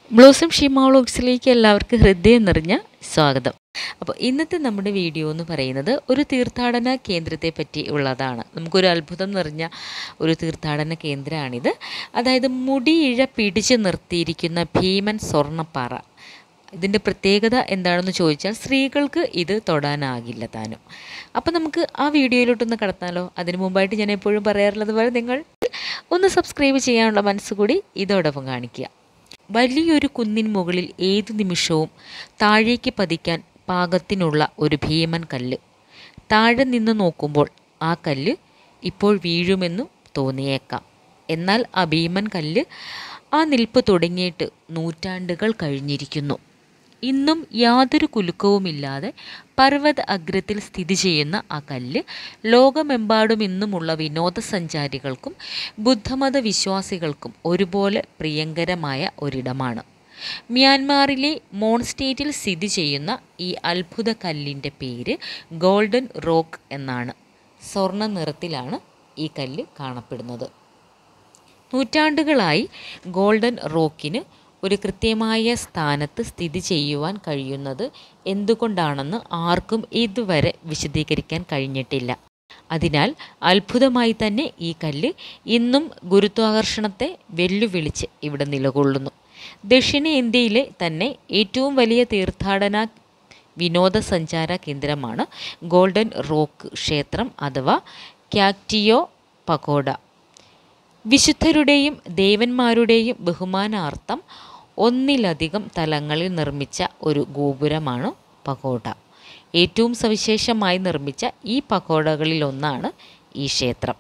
blossom ഷിമാളോക്സിലേക്ക് എല്ലാവർക്കും ഹൃദയം നിറഞ്ഞ സ്വാഗതം അപ്പോൾ ഇന്നത്തെ നമ്മുടെ വീഡിയോ എന്ന് പറയുന്നത് ഒരു തീർത്ഥാടന കേന്ദ്രത്തെ പറ്റി ഉള്ളതാണ് നമുക്കൊരു അത്ഭുതം നിറഞ്ഞ ഒരു തീർത്ഥാടന കേന്ദ്രമാണിത് അതായത് മുടിയിഴ പിടിച്ചു നിർത്തിയിരിക്കുന്ന ഭീമൻ സ്വർണ്ണപ്പാറ ഇതിൻ്റെ പ്രത്യേകത എന്താണെന്ന് ചോദിച്ചാൽ സ്ത്രീകൾക്ക് ഇത് തൊടാനാകില്ല താനും അപ്പോൾ നമുക്ക് ആ വീഡിയോയിലോട്ടൊന്ന് കടത്താലോ അതിനു മുമ്പായിട്ട് ഞാൻ എപ്പോഴും പറയാറുള്ളത് പോലെ നിങ്ങൾ ഒന്ന് സബ്സ്ക്രൈബ് ചെയ്യാനുള്ള മനസ്സുകൂടി ഇതോടൊപ്പം കാണിക്കുക വലിയൊരു കുന്നിൻ മുകളിൽ ഏതു നിമിഷവും താഴേക്ക് പതിക്കാൻ പാകത്തിനുള്ള ഒരു ഭീമൻ കല്ല് താഴെ നിന്ന് നോക്കുമ്പോൾ ആ കല്ല് ഇപ്പോൾ വീഴുമെന്നു തോന്നിയേക്കാം എന്നാൽ ആ ഭീമൻ കല്ല് ആ നിൽപ്പ് തുടങ്ങിയിട്ട് നൂറ്റാണ്ടുകൾ കഴിഞ്ഞിരിക്കുന്നു ഇന്നും യാതൊരു കുലുക്കവുമില്ലാതെ പർവ്വത അഗ്രത്തിൽ സ്ഥിതി ചെയ്യുന്ന ആ കല്ല് ലോകമെമ്പാടും ഇന്നുമുള്ള വിനോദസഞ്ചാരികൾക്കും ബുദ്ധമത വിശ്വാസികൾക്കും ഒരുപോലെ പ്രിയങ്കരമായ ഒരിടമാണ് മ്യാൻമാറിലെ മോൺസ്റ്റേറ്റിൽ സ്ഥിതി ചെയ്യുന്ന ഈ അത്ഭുത കല്ലിൻ്റെ പേര് ഗോൾഡൻ റോക്ക് എന്നാണ് സ്വർണ്ണ നിറത്തിലാണ് ഈ കല്ല് കാണപ്പെടുന്നത് നൂറ്റാണ്ടുകളായി ഗോൾഡൻ റോക്കിന് ഒരു കൃത്യമായ സ്ഥാനത്ത് സ്ഥിതി ചെയ്യുവാൻ കഴിയുന്നത് എന്തുകൊണ്ടാണെന്ന് ആർക്കും ഇതുവരെ വിശദീകരിക്കാൻ കഴിഞ്ഞിട്ടില്ല അതിനാൽ അത്ഭുതമായി തന്നെ ഈ കല്ല് ഇന്നും ഗുരുത്വാകർഷണത്തെ വെല്ലുവിളിച്ച് ഇവിടെ നിലകൊള്ളുന്നു ദക്ഷിണേന്ത്യയിലെ തന്നെ ഏറ്റവും വലിയ തീർത്ഥാടന വിനോദസഞ്ചാര കേന്ദ്രമാണ് ഗോൾഡൻ റോക്ക് ക്ഷേത്രം അഥവാ ക്യാക്റ്റിയോ പഗോഡ വിശുദ്ധരുടെയും ദേവന്മാരുടെയും ബഹുമാനാർത്ഥം ഒന്നിലധികം തലങ്ങളിൽ നിർമ്മിച്ച ഒരു ഗോപുരമാണ് പഗോഡ ഏറ്റവും സവിശേഷമായി നിർമ്മിച്ച ഈ പഗോഡകളിലൊന്നാണ് ഈ ക്ഷേത്രം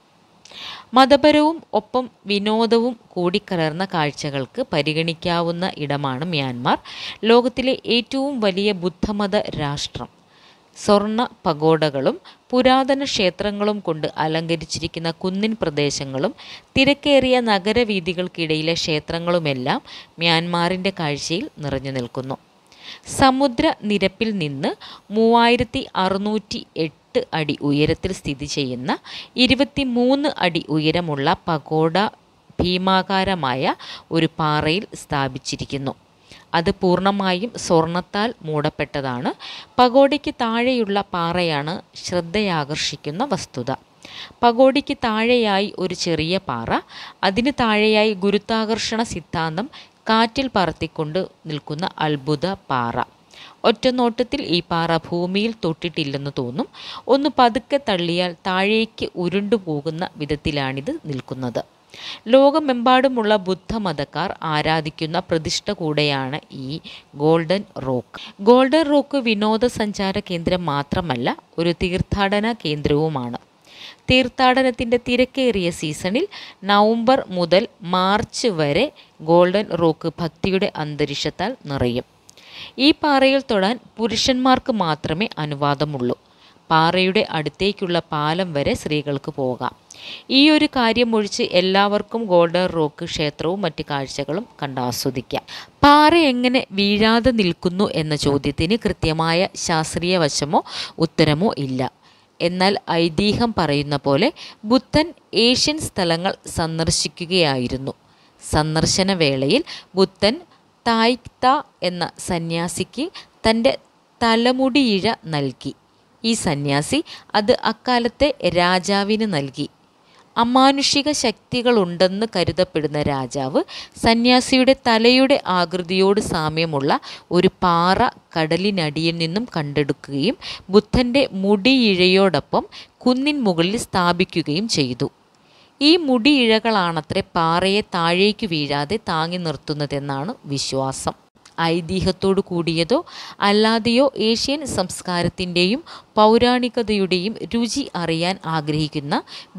മതപരവും ഒപ്പം വിനോദവും കൂടിക്കലർന്ന കാഴ്ചകൾക്ക് പരിഗണിക്കാവുന്ന ഇടമാണ് മ്യാൻമാർ ലോകത്തിലെ ഏറ്റവും വലിയ ബുദ്ധമത രാഷ്ട്രം സ്വർണ്ണ പഗോഡകളും പുരാതന ക്ഷേത്രങ്ങളും കൊണ്ട് അലങ്കരിച്ചിരിക്കുന്ന കുന്നിൻ പ്രദേശങ്ങളും തിരക്കേറിയ നഗരവീഥികൾക്കിടയിലെ ക്ഷേത്രങ്ങളുമെല്ലാം മ്യാൻമാറിൻ്റെ കാഴ്ചയിൽ നിറഞ്ഞു നിൽക്കുന്നു സമുദ്ര നിരപ്പിൽ നിന്ന് മൂവായിരത്തി അറുന്നൂറ്റി എട്ട് അടി ഉയരത്തിൽ സ്ഥിതി ചെയ്യുന്ന ഇരുപത്തി മൂന്ന് അടി ഉയരമുള്ള പഗോഡ ഭീമാകാരമായ ഒരു പാറയിൽ സ്ഥാപിച്ചിരിക്കുന്നു അത് പൂർണ്ണമായും സ്വർണത്താൽ മൂടപ്പെട്ടതാണ് പഗോഡയ്ക്ക് താഴെയുള്ള പാറയാണ് ശ്രദ്ധയാകർഷിക്കുന്ന വസ്തുത പഗോഡയ്ക്ക് താഴെയായി ഒരു ചെറിയ പാറ അതിന് താഴെയായി ഗുരുത്വാകർഷണ സിദ്ധാന്തം കാറ്റിൽ പറത്തിക്കൊണ്ട് നിൽക്കുന്ന അത്ഭുത പാറ ഒറ്റനോട്ടത്തിൽ ഈ പാറ ഭൂമിയിൽ തൊട്ടിട്ടില്ലെന്ന് തോന്നും ഒന്ന് പതുക്കെ തള്ളിയാൽ താഴേക്ക് ഉരുണ്ടുപോകുന്ന വിധത്തിലാണിത് നിൽക്കുന്നത് ലോകമെമ്പാടുമുള്ള ബുദ്ധമതക്കാർ ആരാധിക്കുന്ന പ്രതിഷ്ഠ കൂടെയാണ് ഈ ഗോൾഡൻ റോക്ക് ഗോൾഡൻ റോക്ക് വിനോദസഞ്ചാര കേന്ദ്രം മാത്രമല്ല ഒരു തീർത്ഥാടന കേന്ദ്രവുമാണ് തീർത്ഥാടനത്തിൻ്റെ തിരക്കേറിയ സീസണിൽ നവംബർ മുതൽ മാർച്ച് വരെ ഗോൾഡൻ റോക്ക് ഭക്തിയുടെ അന്തരീക്ഷത്താൽ നിറയും ഈ പാറയിൽ തൊടാൻ പുരുഷന്മാർക്ക് മാത്രമേ അനുവാദമുള്ളൂ പാറയുടെ അടുത്തേക്കുള്ള പാലം വരെ സ്ത്രീകൾക്ക് പോകാം ഈ ഒരു കാര്യം ഒഴിച്ച് എല്ലാവർക്കും ഗോൾഡൻ റോക്ക് ക്ഷേത്രവും മറ്റ് കാഴ്ചകളും കണ്ടാസ്വദിക്കാം പാറ എങ്ങനെ വീഴാതെ നിൽക്കുന്നു എന്ന ചോദ്യത്തിന് കൃത്യമായ ശാസ്ത്രീയ വശമോ ഉത്തരമോ ഇല്ല എന്നാൽ ഐതിഹ്യം പറയുന്ന പോലെ ബുദ്ധൻ ഏഷ്യൻ സ്ഥലങ്ങൾ സന്ദർശിക്കുകയായിരുന്നു സന്ദർശന വേളയിൽ ബുദ്ധൻ തായ്ക്ത എന്ന സന്യാസിക്ക് തൻ്റെ തലമുടിയിഴ നൽകി ഈ സന്യാസി അത് അക്കാലത്തെ രാജാവിന് നൽകി അമാനുഷിക ശക്തികളുണ്ടെന്ന് കരുതപ്പെടുന്ന രാജാവ് സന്യാസിയുടെ തലയുടെ ആകൃതിയോട് സാമ്യമുള്ള ഒരു പാറ കടലിനടിയിൽ നിന്നും കണ്ടെടുക്കുകയും ബുദ്ധൻ്റെ മുടിയിഴയോടൊപ്പം കുന്നിൻ മുകളിൽ സ്ഥാപിക്കുകയും ചെയ്തു ഈ മുടിയിഴകളാണത്രേ പാറയെ താഴേക്ക് വീഴാതെ താങ്ങി നിർത്തുന്നതെന്നാണ് വിശ്വാസം ഐതിഹ്യത്തോടു കൂടിയതോ അല്ലാതെയോ ഏഷ്യൻ സംസ്കാരത്തിൻ്റെയും പൗരാണികതയുടെയും രുചി അറിയാൻ ആഗ്രഹിക്കുന്ന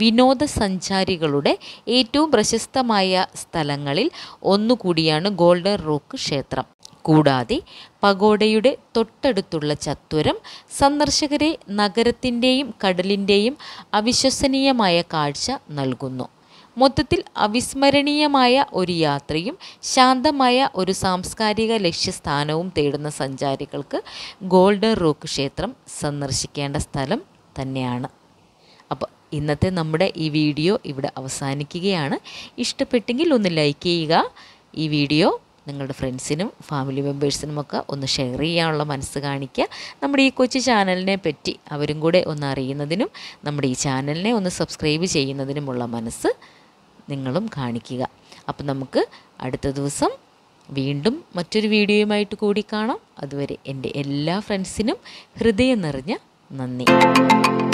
വിനോദസഞ്ചാരികളുടെ ഏറ്റവും പ്രശസ്തമായ സ്ഥലങ്ങളിൽ ഒന്നുകൂടിയാണ് ഗോൾഡൻ റോക്ക് ക്ഷേത്രം കൂടാതെ പഗോഡയുടെ തൊട്ടടുത്തുള്ള ചത്വരം സന്ദർശകരെ നഗരത്തിൻ്റെയും കടലിൻ്റെയും അവിശ്വസനീയമായ കാഴ്ച നൽകുന്നു മൊത്തത്തിൽ അവിസ്മരണീയമായ ഒരു യാത്രയും ശാന്തമായ ഒരു സാംസ്കാരിക ലക്ഷ്യസ്ഥാനവും തേടുന്ന സഞ്ചാരികൾക്ക് ഗോൾഡൻ റോക്ക് ക്ഷേത്രം സന്ദർശിക്കേണ്ട സ്ഥലം തന്നെയാണ് അപ്പോൾ ഇന്നത്തെ നമ്മുടെ ഈ വീഡിയോ ഇവിടെ അവസാനിക്കുകയാണ് ഇഷ്ടപ്പെട്ടെങ്കിൽ ഒന്ന് ലൈക്ക് ചെയ്യുക ഈ വീഡിയോ നിങ്ങളുടെ ഫ്രണ്ട്സിനും ഫാമിലി മെമ്പേഴ്സിനുമൊക്കെ ഒന്ന് ഷെയർ ചെയ്യാനുള്ള മനസ്സ് കാണിക്കുക നമ്മുടെ ഈ കൊച്ചു ചാനലിനെ പറ്റി അവരും കൂടെ ഒന്ന് അറിയുന്നതിനും നമ്മുടെ ഈ ചാനലിനെ ഒന്ന് സബ്സ്ക്രൈബ് ചെയ്യുന്നതിനുമുള്ള മനസ്സ് നിങ്ങളും കാണിക്കുക അപ്പം നമുക്ക് അടുത്ത ദിവസം വീണ്ടും മറ്റൊരു വീഡിയോയുമായിട്ട് കൂടി കാണാം അതുവരെ എൻ്റെ എല്ലാ ഫ്രണ്ട്സിനും ഹൃദയം നിറഞ്ഞ നന്ദി